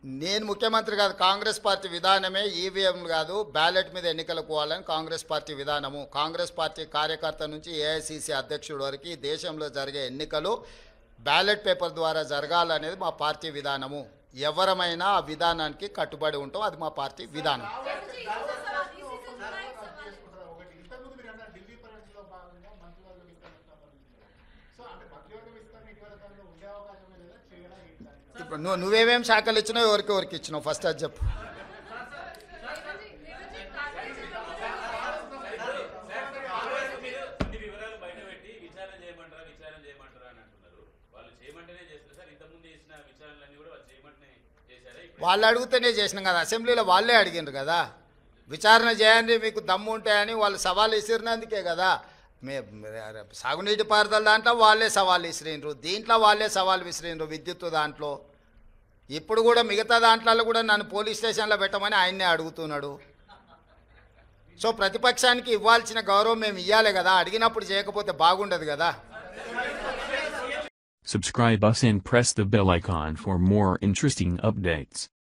నేను ముఖ్యమంత్రి కాదు కాంగ్రెస్ పార్టీ విధానమే ఈవీఎం కాదు బ్యాలెట్ మీద ఎన్నికలకు పోవాలని కాంగ్రెస్ పార్టీ విధానము కాంగ్రెస్ పార్టీ కార్యకర్త నుంచి ఏఐసిసి అధ్యక్షుడు వరకు ఈ దేశంలో జరిగే ఎన్నికలు బ్యాలెట్ పేపర్ ద్వారా జరగాలనేది మా పార్టీ విధానము ఎవరమైనా ఆ విధానానికి కట్టుబడి ఉంటాం అది మా పార్టీ విధానం ఒకటి ఇంతకుముందు మీరు అన్నారు ఢిల్లీ పర్యటనలో భాగంగా మంత్రివర్గ విస్తరణ సంబంధించి సో అంటే మంత్రివర్గ విస్తరణ ఇటీవల కాలంలో ఉండే అవకాశమే లేదా చేయడం ఏంటి ఇప్పుడు నువ్వు నువ్వేమేం శాఖలు ఇచ్చినావు ఎవరికి ఎవరికి ఇచ్చినావు ఫస్ట్ అది చెప్పు కొన్ని వివరాలు బయట పెట్టి విచారణ చేయమంటారా విచారణ చేయమంటారా అని అంటున్నారు వాళ్ళు చేయమంటేనే చేస్తారు సార్ ఇంతకుముందు చేసిన విచారణలన్నీ కూడా వాళ్ళు చేయమంటేనే చేశారా ఇప్పుడు వాళ్ళు అడిగితేనే చేసినాం కదా అసెంబ్లీలో వాళ్ళే అడిగిండ్రు కదా విచారణ చేయండి మీకు దమ్ము ఉంటాయని వాళ్ళు సవాల్ విసిరినందుకే కదా మే మే- సాగునీటి పారుదల దాంట్లో వాళ్ళే సవాల్ విసిరిండ్రు దీంట్లో వాళ్ళే సవాల్ విసిరిండ్రు విద్యుత్ దాంట్లో ఇప్పుడు కూడా మిగతా దాంట్లో కూడా నన్ను పోలీస్ స్టేషన్లో పెట్టమని ఆయన్నే అడుగుతున్నాడు సో ప్రతిపక్షానికి ఇవ్వాల్సిన గౌరవం మేము ఇవ్వాలి కదా అడిగినప్పుడు చేయకపోతే బాగుండదు కదా Subscribe us and press the bell icon for more interesting updates.